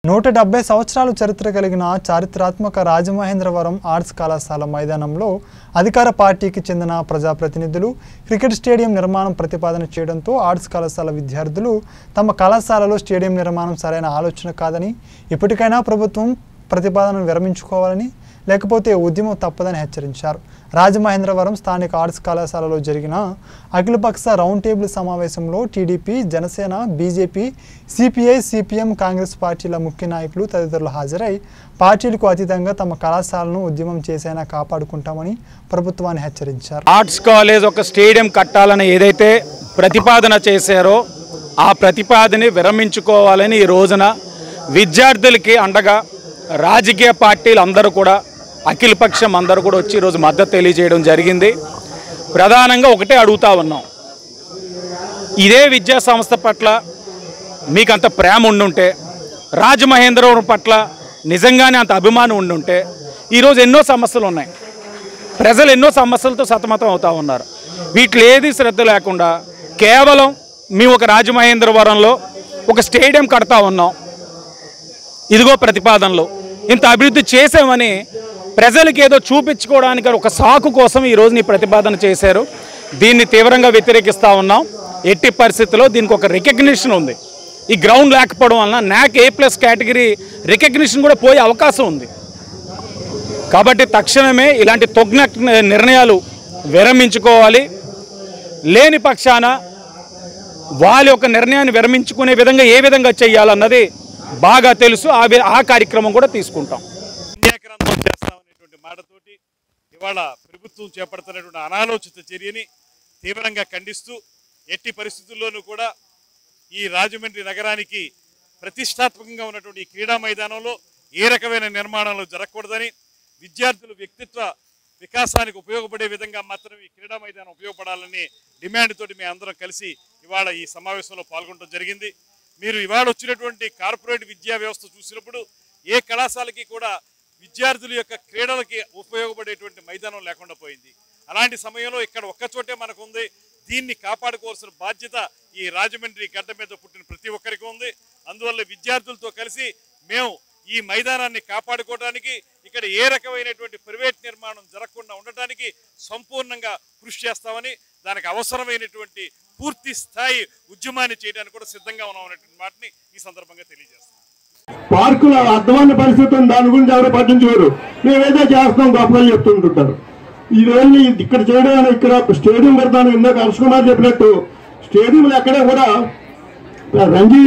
నూట డెబ్బై సంవత్సరాలు చరిత్ర కలిగిన చారిత్రాత్మక రాజమహేంద్రవరం ఆర్ట్స్ కళాశాల మైదానంలో అధికార పార్టీకి చెందిన ప్రజాప్రతినిధులు క్రికెట్ స్టేడియం నిర్మాణం ప్రతిపాదన చేయడంతో ఆర్ట్స్ కళాశాల విద్యార్థులు తమ కళాశాలలో స్టేడియం నిర్మాణం సరైన ఆలోచన కాదని ఇప్పటికైనా ప్రభుత్వం ప్రతిపాదనను విరమించుకోవాలని లేకపోతే ఉద్యమం తప్పదని హెచ్చరించారు రాజమహేంద్రవరం స్థానిక ఆర్ట్స్ కళాశాలలో జరిగిన అఖిలపక్ష రౌండ్ టేబుల్ సమావేశంలో TDP Janasena BJP CPI CPM Congress పార్టీల ముఖ్య నాయకులు తదితరులు హాజరై పార్టీలకు అతీతంగా తమ కళాశాలను ఉద్యమం చేసైనా కాపాడుకుంటామని ప్రభుత్వాన్ని హెచ్చరించారు ఆర్ట్స్ కాలేజ్ ఒక స్టేడియం కట్టాలని ఏదైతే ప్రతిపాదన చేశారో ఆ ప్రతిపాదన విరమించుకోవాలని ఈ రోజున విద్యార్థులకి అండగా రాజకీయ పార్టీలు అందరూ కూడా అఖిలపక్షం అందరూ కూడా వచ్చి ఈరోజు మద్దతు తెలియజేయడం జరిగింది ప్రధానంగా ఒకటే అడుగుతా ఉన్నాం ఇదే విద్యా సంస్థ పట్ల మీకు అంత ప్రేమ ఉండుంటే రాజమహేంద్రవరం పట్ల నిజంగానే అంత అభిమానం ఉండుంటే ఈరోజు ఎన్నో సమస్యలు ఉన్నాయి ప్రజలు ఎన్నో సమస్యలతో సతమతం అవుతా ఉన్నారు వీటిలో ఏది శ్రద్ధ లేకుండా కేవలం మేము ఒక రాజమహేంద్రవరంలో ఒక స్టేడియం కడతా ఉన్నాం ఇదిగో ప్రతిపాదనలు ఇంత అభివృద్ధి చేసామని ప్రజలకు ఏదో చూపించుకోవడానికి ఒక సాకు కోసం ఈ రోజు ఈ ప్రతిపాదన చేశారు దీన్ని తీవ్రంగా వ్యతిరేకిస్తూ ఉన్నాం ఎట్టి పరిస్థితుల్లో దీనికి ఒక రికగ్నిషన్ ఉంది ఈ గ్రౌండ్ లేకపోవడం వలన నాక్ ఏ ప్లస్ కేటగిరీ రికగ్నిషన్ కూడా పోయే అవకాశం ఉంది కాబట్టి తక్షణమే ఇలాంటి తొగ్న నిర్ణయాలు విరమించుకోవాలి లేని పక్షాన వాళ్ళ యొక్క నిర్ణయాన్ని విరమించుకునే విధంగా ఏ విధంగా చేయాలన్నది బాగా తెలుసు ఆ వి- ఆ కార్యక్రమం కూడా తీసుకుంటాం పుణ్యగ్రంథం చేస్తామనేటువంటి మాటతోటి ఇవాళ ప్రభుత్వం చేపడుతున్నటువంటి అనాలోచిత చర్యని తీవ్రంగా ఖండిస్తూ ఎట్టి పరిస్థితుల్లోనూ కూడా ఈ రాజమండ్రి నగరానికి ప్రతిష్టాత్మకంగా ఉన్నటువంటి ఈ క్రీడా మైదానంలో ఏ రకమైన నిర్మాణాలు జరగకూడదని విద్యార్థుల వ్యక్తిత్వ వికాసానికి ఉపయోగపడే విధంగా మాత్రమే ఈ క్రీడా మైదానం ఉపయోగపడాలని డిమాండ్ తోటి మేము అందరం కలిసి ఇవాళ ఈ సమావేశంలో పాల్గొనడం జరిగింది మీరు ఇవాళ వచ్చినటువంటి కార్పొరేట్ విద్యా వ్యవస్థ చూసినప్పుడు ఏ కళాశాలకి కూడా విద్యార్థుల యొక్క క్రీడలకి ఉపయోగపడేటువంటి మైదానం లేకుండా పోయింది అలాంటి సమయంలో ఇక్కడ ఒక్కచోటే మనకు ఉంది దీన్ని కాపాడుకోవాల్సిన బాధ్యత ఈ రాజమండ్రి గడ్డ మీద పుట్టిన ప్రతి ఒక్కరికి ఉంది అందువల్ల విద్యార్థులతో కలిసి మేము ఈ మైదానాన్ని కాపాడుకోవడానికి ఇక్కడ ఏ రకమైనటువంటి ప్రైవేట్ నిర్మాణం జరగకుండా ఉండటానికి సంపూర్ణంగా కృషి చేస్తామని దానికి అవసరమైనటువంటి పూర్తి స్థాయి ఉద్యమాన్ని చేయడానికి కూడా సిద్ధంగా ఉన్నామనేటువంటి మాటని ఈ సందర్భంగా తెలియజేస్తాం పార్కులో అర్థమైన పరిస్థితి ఉంది దాని గురించి ఎవరు పట్టించుకోరు మేమేదో చేస్తాం గొప్పగా చెప్తుంటుంటారు ఇవన్నీ ఇక్కడ చేయడం ఇక్కడ స్టేడియం పెడతాను ఇందాక హర్ష్ కుమార్ చెప్పినట్టు స్టేడియంలు ఎక్కడ కూడా రంజీ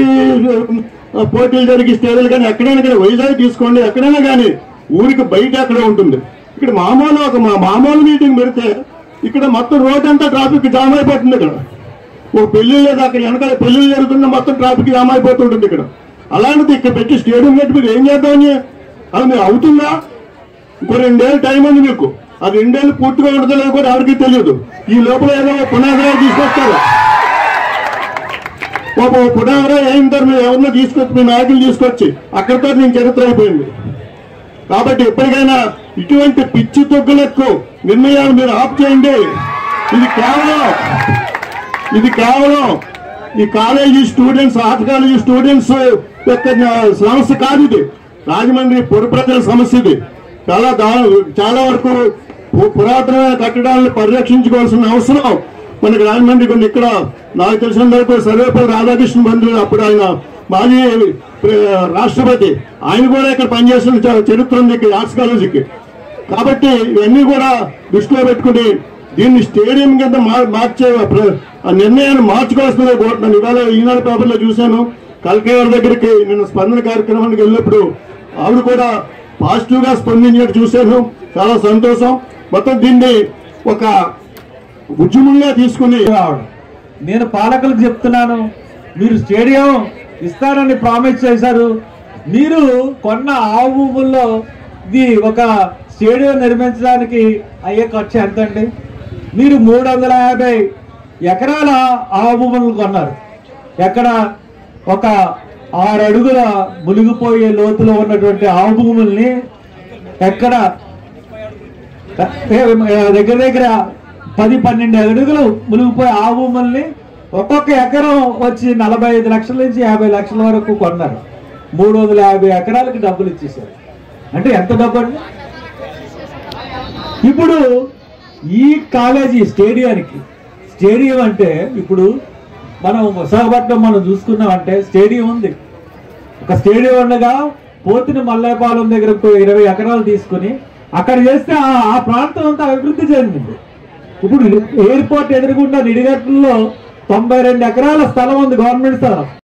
ఆ, పోటీలు జరిగే స్టేడియాలు కానీ ఎక్కడైనా కానీ వైజాగ్ తీసుకోండి ఎక్కడైనా కానీ ఊరికి బయట ఎక్కడ ఉంటుంది ఇక్కడ మామూలు ఒక మా మామూలు మీటింగ్ పెడితే ఇక్కడ మొత్తం రోడ్ అంతా ట్రాఫిక్ జామ్ అయిపోతుంది ఇక్కడ ఓ పెళ్లి లేదు అక్కడ వెనకాల పెళ్లి జరుగుతున్న మొత్తం ట్రాఫిక్ జామ్ అయిపోతుంటుంది ఇక్కడ అలాంటిది ఇక్కడ పెట్టి స్టేడియం పెట్టి మీరు ఏం చేద్దామని అది మీరు అవుతుందా ఇంకో రెండేళ్ళు టైం ఉంది మీకు ఆ రెండేళ్ళు పూర్తిగా ఉండదో కూడా ఎవరికి తెలియదు ఈ లోపల ఏదో పునాదిరాలు తీసుకొస్తారు పాప పునాదిరా అయిన తర్వాత మీరు ఎవరినో తీసుకొచ్చి మీ నాయకులు తీసుకొచ్చి అక్కడితో నేను చరిత్ర అయిపోయింది కాబట్టి ఎప్పటికైనా ఇటువంటి పిచ్చి తొగ్గులకు నిర్ణయాలు మీరు ఆఫ్ చేయండి ఇది కేవలం ఇది కేవలం ఈ college students art college students యొక్క సమస్య కాదు ఇది రాజమండ్రి పుర ప్రజల సమస్య ఇది చాలా దా చాలా వరకు పు- పురాతనమైన కట్టడాలను పరిరక్షించుకోవాల్సిన అవసరం మనకి రాజమండ్రి కొన్ని ఇక్కడ నాకు తెలిసిన వరకు సర్వేపల్లి రాధాకృష్ణ బంధువులు అప్పుడు ఆయన మాజీ ప్ర- రాష్ట్రపతి ఆయన కూడా ఇక్కడ పనిచేస్తున్న చ- చరిత్ర ఉంది ఇక్కడ ఆర్ట్స్ కాలేజీకి కాబట్టి ఇవన్నీ కూడా దృష్టిలో పెట్టుకుని దీన్ని స్టేడియం కింద మా- మార్చే ప్ర- ఆ నిర్ణయాన్ని మార్చుకోవాల్సిందే కోరుతున్నాను ఇవాళ ఈనాడు పేపర్లో చూశాను కలెక్టర్ గారి దగ్గరికి నేను స్పందన కార్యక్రమానికి వెళ్ళినప్పుడు ఆవిడ కూడా పాజిటివ్ గా స్పందించినట్టు చూశాను చాలా సంతోషం మొత్తం దీన్ని ఒక ఉద్యమంగా తీసుకుని రావడం నేను పాలకులకు చెప్తున్నాను మీరు స్టేడియం ఇస్తారని ప్రామిస్ చేశారు మీరు కొన్న ఆవు భూముల్లో ఇది ఒక స్టేడియం నిర్మించడానికి అయ్యే ఖర్చు ఎంతండి మీరు మూడు వందల యాభై ఎకరాల ఆవు భూములను కొన్నారు ఎక్కడ ఒక ఆరు అడుగుల మునిగిపోయే లోతులో ఉన్నటువంటి ఆవు భూముల్ని ఎక్కడ దగ్గర దగ్గర పది పన్నెండు అడుగులు మునిగిపోయి ఆ భూముల్ని ఒక్కొక్క ఎకరం వచ్చి నలభై ఐదు లక్షల నుంచి యాభై లక్షల వరకు కొన్నారు మూడు వందల యాభై ఎకరాలకి డబ్బులు ఇచ్చేశారు అంటే ఎంత డబ్బు అండి ఇప్పుడు ఈ కాలేజీ స్టేడియానికి స్టేడియం అంటే ఇప్పుడు మనం విశాఖపట్నం మనం చూసుకున్నామంటే స్టేడియం ఉంది ఒక స్టేడియం ఉండగా పోతిన మల్లేపాలెం దగ్గర ఒక ఇరవై ఎకరాలు తీసుకుని అక్కడ చేస్తే ఆ- ఆ ప్రాంతం అంతా అభివృద్ధి చెందింది ఇప్పుడు ఎయిర్పోర్ట్ ఎదురుగుండా నిడిగట్టులో తొంభై రెండు ఎకరాల స్థలం ఉంది గవర్నమెంట్ స్థలం